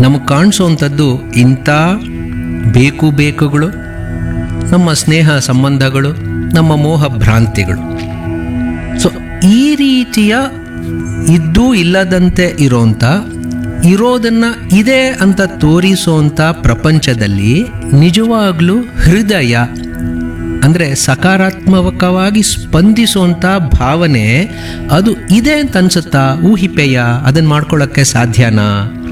ನಮಗೆ ಕಾಣಿಸೋವಂಥದ್ದು ಇಂಥ ಬೇಕು ಬೇಕುಗಳು ನಮ್ಮ ಸ್ನೇಹ ಸಂಬಂಧಗಳು ನಮ್ಮ ಮೋಹ ಭ್ರಾಂತಿಗಳು ಸೊ ಈ ರೀತಿಯ ಇದ್ದೂ ಇಲ್ಲದಂತೆ ಇರೋಂಥ ಇರೋದನ್ನ ಇದೆ ಅಂತ ತೋರಿಸೋಂಥ ಪ್ರಪಂಚದಲ್ಲಿ ನಿಜವಾಗ್ಲೂ ಹೃದಯ ಅಂದರೆ ಸಕಾರಾತ್ಮಕವಾಗಿ ಸ್ಪಂದಿಸುವಂಥ ಭಾವನೆ ಅದು ಇದೆ ಅಂತ ಅನ್ಸುತ್ತಾ ಊಹಿಪೆಯ ಅದನ್ನು ಮಾಡ್ಕೊಳ್ಳೋಕ್ಕೆ ಸಾಧ್ಯನಾ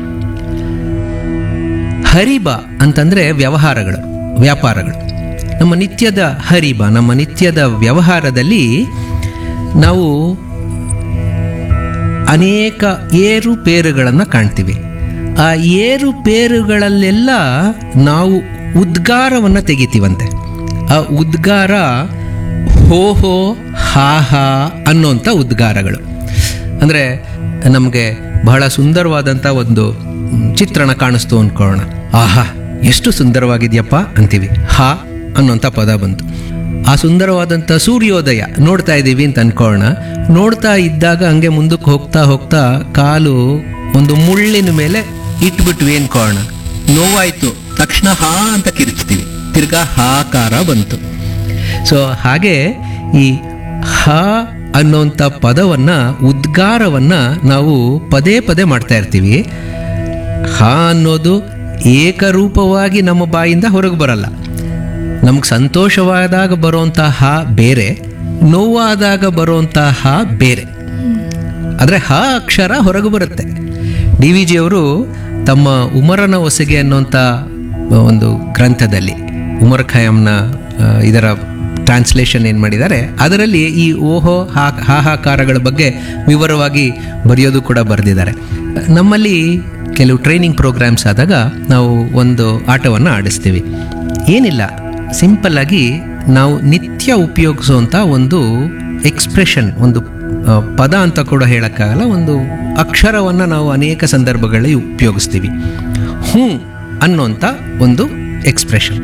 ಹರಿಬ ಅಂತಂದರೆ ವ್ಯವಹಾರಗಳು ವ್ಯಾಪಾರಗಳು ನಮ್ಮ ನಿತ್ಯದ ಹರಿಬ ನಮ್ಮ ನಿತ್ಯದ ವ್ಯವಹಾರದಲ್ಲಿ ನಾವು ಅನೇಕ ಏರುಪೇರುಗಳನ್ನು ಕಾಣ್ತೀವಿ ಆ ಏರುಪೇರುಗಳಲ್ಲೆಲ್ಲ ನಾವು ಉದ್ಗಾರವನ್ನು ತೆಗಿತೀವಂತೆ ಆ ಉದ್ಗಾರ ಹೋ ಹೋ ಹಾ ಹಾ ಅನ್ನೋಂಥ ಉದ್ಗಾರಗಳು ಅಂದರೆ ನಮಗೆ ಬಹಳ ಸುಂದರವಾದಂಥ ಒಂದು ಮ್, ಚಿತ್ರಣ ಕಾಣಿಸ್ತು ಅಂದ್ಕೊಳ್ಳೋಣ ಆಹಾ ಎಷ್ಟು ಸುಂದರವಾಗಿದೆಯಪ್ಪ ಅಂತೀವಿ ಹಾ ಅನ್ನೋಂಥ ಪದ ಬಂತು ಆ ಸುಂದರವಾದಂಥ ಸೂರ್ಯೋದಯ ನೋಡ್ತಾ ಇದ್ದೀವಿ ಅಂತ ಅನ್ಕೊಳ್ಳೋಣ ನೋಡ್ತಾ ಇದ್ದಾಗ ಹಂಗೆ ಮುಂದಕ್ಕೆ ಹೋಗ್ತಾ ಹೋಗ್ತಾ ಕಾಲು ಒಂದು ಮುಳ್ಳಿನ ಮೇಲೆ ಇಟ್ಬಿಟ್ವಿ ಅನ್ಕೊಳ್ಳೋಣ ನೋವಾಯ್ತು ತಕ್ಷಣ ಹಾ ಅಂತ ಕಿರ್ಚ್ತೀವಿ ತಿರ್ಗಾ ಹಾಕಾರ ಬಂತು ಸೊ ಹಾಗೆ ಈ ಹ ಅನ್ನೋಂಥ ಪದವನ್ನ ಉದ್ಗಾರವನ್ನ ನಾವು ಪದೇ ಪದೇ ಮಾಡ್ತಾ ಇರ್ತೀವಿ ಹ ಅನ್ನೋದು ಏಕರೂಪವಾಗಿ ನಮ್ಮ ಬಾಯಿಂದ ಹೊರಗೆ ಬರಲ್ಲ ನಮ್ಗೆ ಸಂತೋಷವಾದಾಗ ಬರುವಂಥ ಹ ಬೇರೆ ನೋವಾದಾಗ ಬರುವಂಥ ಹ ಬೇರೆ ಆದರೆ ಹ ಅಕ್ಷರ ಹೊರಗೆ ಬರುತ್ತೆ ಡಿ ವಿ ಜಿಯವರು ತಮ್ಮ ಉಮರನ ಹೊಸಗೆ ಅನ್ನುವಂಥ ಒಂದು ಗ್ರಂಥದಲ್ಲಿ ಉಮರ್ ಖಯಾಮ್ನ ಆ, ಇದರ ಟ್ರಾನ್ಸ್ಲೇಷನ್ ಏನು ಮಾಡಿದ್ದಾರೆ ಅದರಲ್ಲಿ ಈ ಓಹೋ ಹಾ ಹಾಹಾಕಾರಗಳ ಬಗ್ಗೆ ವಿವರವಾಗಿ ಬರೆಯೋದು ಕೂಡ ಬರೆದಿದ್ದಾರೆ ನಮ್ಮಲ್ಲಿ ಕೆಲವು ಟ್ರೈನಿಂಗ್ ಪ್ರೋಗ್ರಾಮ್ಸ್ ಆದಾಗ ನಾವು ಒಂದು ಆಟವನ್ನು ಆಡಿಸ್ತೀವಿ ಏನಿಲ್ಲ ಸಿಂಪಲ್ ಆಗಿ ನಾವು ನಿತ್ಯ ಉಪಯೋಗಿಸುವಂಥ ಒಂದು ಎಕ್ಸ್ಪ್ರೆಷನ್ ಒಂದು ಆ, ಪದ ಅಂತ ಕೂಡ ಹೇಳೋಕ್ಕಾಗಲ್ಲ ಒಂದು ಅಕ್ಷರವನ್ನು ನಾವು ಅನೇಕ ಸಂದರ್ಭಗಳಲ್ಲಿ ಉಪಯೋಗಿಸ್ತೀವಿ ಹ್ಞೂ ಅನ್ನೋಂಥ ಒಂದು ಎಕ್ಸ್ಪ್ರೆಷನ್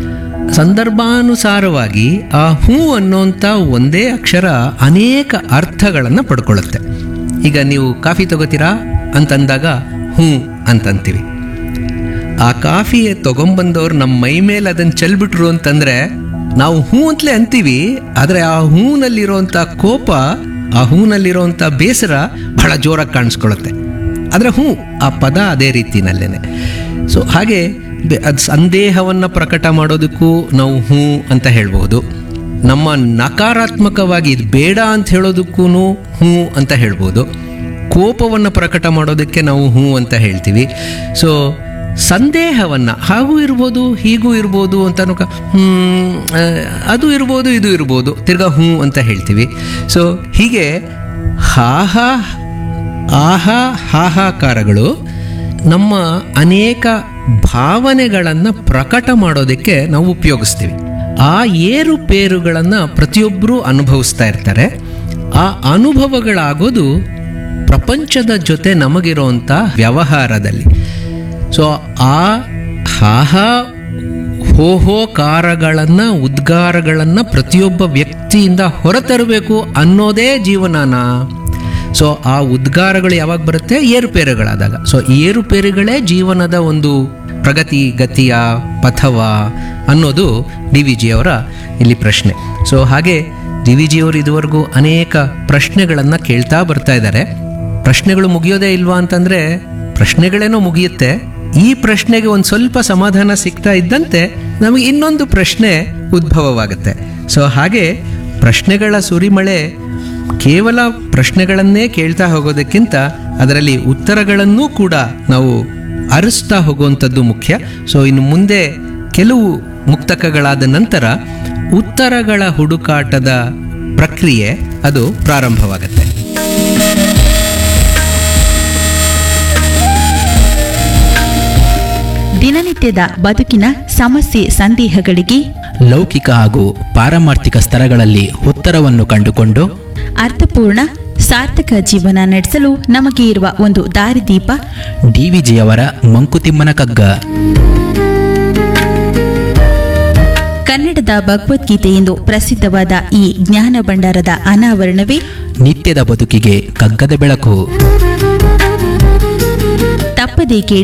ಸಂದರ್ಭಾನುಸಾರವಾಗಿ ಆ ಹ್ಞೂ ಅನ್ನೋಂಥ ಒಂದೇ ಅಕ್ಷರ ಅನೇಕ ಅರ್ಥಗಳನ್ನು ಪಡ್ಕೊಳ್ಳುತ್ತೆ ಈಗ ನೀವು ಕಾಫಿ ತಗೋತೀರಾ ಅಂತಂದಾಗ ಹ್ಞೂ ಅಂತಂತೀವಿ ಆ ಕಾಫಿ ತಗೊಂಬಂದವ್ರು ನಮ್ಮ ಮೈ ಮೇಲೆ ಅದನ್ನು ಚೆಲ್ಬಿಟ್ರು ಅಂತಂದ್ರೆ ನಾವು ಹೂ ಅಂತಲೇ ಅಂತೀವಿ ಆದರೆ ಆ ಹೂನಲ್ಲಿರುವಂಥ ಕೋಪ ಆ ಹೂನಲ್ಲಿರುವಂಥ ಬೇಸರ ಬಹಳ ಜೋರಾಗಿ ಕಾಣಿಸ್ಕೊಳ್ಳುತ್ತೆ ಆದರೆ ಹೂ ಆ ಪದ ಅದೇ ರೀತಿನಲ್ಲೇನೆ ಸೊ ಹಾಗೆ ಅದು ಸಂದೇಹವನ್ನು ಪ್ರಕಟ ಮಾಡೋದಕ್ಕೂ ನಾವು ಹೂ ಅಂತ ಹೇಳ್ಬೋದು ನಮ್ಮ ನಕಾರಾತ್ಮಕವಾಗಿ ಇದು ಬೇಡ ಅಂತ ಹೇಳೋದಕ್ಕೂ ಹೂ ಅಂತ ಹೇಳ್ಬೋದು ಕೋಪವನ್ನು ಪ್ರಕಟ ಮಾಡೋದಕ್ಕೆ ನಾವು ಹೂ ಅಂತ ಹೇಳ್ತೀವಿ ಸೊ ಸಂದೇಹವನ್ನು ಹಾಗೂ ಇರ್ಬೋದು ಹೀಗೂ ಇರ್ಬೋದು ಅಂತ ಹ್ಮ್, ಆ, ಅದು ಇರ್ಬೋದು ಇದು ಇರ್ಬೋದು ತಿರ್ಗಾ ಹ್ಞೂ ಅಂತ ಹೇಳ್ತೀವಿ ಸೊ ಹೀಗೆ ಹಾಹಾ ಆಹಾ ಹಾಹಾಕಾರಗಳು ನಮ್ಮ ಅನೇಕ ಭಾವನೆಗಳನ್ನು ಪ್ರಕಟ ಮಾಡೋದಕ್ಕೆ ನಾವು ಉಪಯೋಗಿಸ್ತೀವಿ ಆ ಏರುಪೇರುಗಳನ್ನು ಪ್ರತಿಯೊಬ್ಬರೂ ಅನುಭವಿಸ್ತಾ ಇರ್ತಾರೆ ಆ ಅನುಭವಗಳಾಗೋದು ಪ್ರಪಂಚದ ಜೊತೆ ನಮಗಿರುವಂಥ ವ್ಯವಹಾರದಲ್ಲಿ ಸೊ ಆ ಹಾಹಾ ಹೋಹೋಕಾರಗಳನ್ನು ಉದ್ಗಾರಗಳನ್ನು ಪ್ರತಿಯೊಬ್ಬ ವ್ಯಕ್ತಿಯಿಂದ ಹೊರತರಬೇಕು ಅನ್ನೋದೇ ಜೀವನನ ಸೊ ಆ ಉದ್ಗಾರಗಳು ಯಾವಾಗ ಬರುತ್ತೆ ಏರುಪೇರುಗಳಾದಾಗ ಸೊ ಏರುಪೇರುಗಳೇ ಜೀವನದ ಒಂದು ಪ್ರಗತಿ ಗತಿಯ ಪಥವ ಅನ್ನೋದು ಡಿ ವಿ ಜಿಯವರ ಇಲ್ಲಿ ಪ್ರಶ್ನೆ ಸೊ ಹಾಗೆ ಡಿ ವಿ ಜಿಯವರು ಇದುವರೆಗೂ ಅನೇಕ ಪ್ರಶ್ನೆಗಳನ್ನು ಕೇಳ್ತಾ ಬರ್ತಾ ಇದ್ದಾರೆ ಪ್ರಶ್ನೆಗಳು ಮುಗಿಯೋದೇ ಇಲ್ವಾ ಅಂತಂದ್ರೆ ಪ್ರಶ್ನೆಗಳೇನೋ ಮುಗಿಯುತ್ತೆ ಈ ಪ್ರಶ್ನೆಗೆ ಒಂದು ಸ್ವಲ್ಪ ಸಮಾಧಾನ ಸಿಗ್ತಾ ಇದ್ದಂತೆ ನಮಗೆ ಇನ್ನೊಂದು ಪ್ರಶ್ನೆ ಉದ್ಭವವಾಗುತ್ತೆ ಸೊ ಹಾಗೆ ಪ್ರಶ್ನೆಗಳ ಸುರಿಮಳೆ ಕೇವಲ ಪ್ರಶ್ನೆಗಳನ್ನೇ ಕೇಳ್ತಾ ಹೋಗೋದಕ್ಕಿಂತ ಅದರಲ್ಲಿ ಉತ್ತರಗಳನ್ನೂ ಕೂಡ ನಾವು ಅರಿಸ್ತಾ ಹೋಗುವಂಥದ್ದು ಮುಖ್ಯ ಸೊ ಇನ್ನು ಮುಂದೆ ಕೆಲವು ಮುಕ್ತಕಗಳಾದ ನಂತರ ಉತ್ತರಗಳ ಹುಡುಕಾಟದ ಪ್ರಕ್ರಿಯೆ ಅದು ಪ್ರಾರಂಭವಾಗುತ್ತೆ ದಿನನಿತ್ಯದ ಬದುಕಿನ ಸಮಸ್ಯೆ ಸಂದೇಹಗಳಿಗೆ ಲೌಕಿಕ ಹಾಗೂ ಪಾರಮಾರ್ಥಿಕ ಸ್ತರಗಳಲ್ಲಿ ಉತ್ತರವನ್ನು ಕಂಡುಕೊಂಡು ಅರ್ಥಪೂರ್ಣ ಸಾರ್ಥಕ ಜೀವನ ನಡೆಸಲು ನಮಗೆ ಇರುವ ಒಂದು ದಾರಿದೀಪ ಡಿವಿಜಿಯವರ ಮಂಕುತಿಮ್ಮನ ಕಗ್ಗ ಕನ್ನಡದ ಭಗವದ್ಗೀತೆ ಎಂದು ಪ್ರಸಿದ್ಧವಾದ ಈ ಜ್ಞಾನ ಭಂಡಾರದ ಅನಾವರಣವೇ ನಿತ್ಯದ ಬದುಕಿಗೆ ಕಗ್ಗದ ಬೆಳಕು ತಪ್ಪದೇ ಕೇಳಿ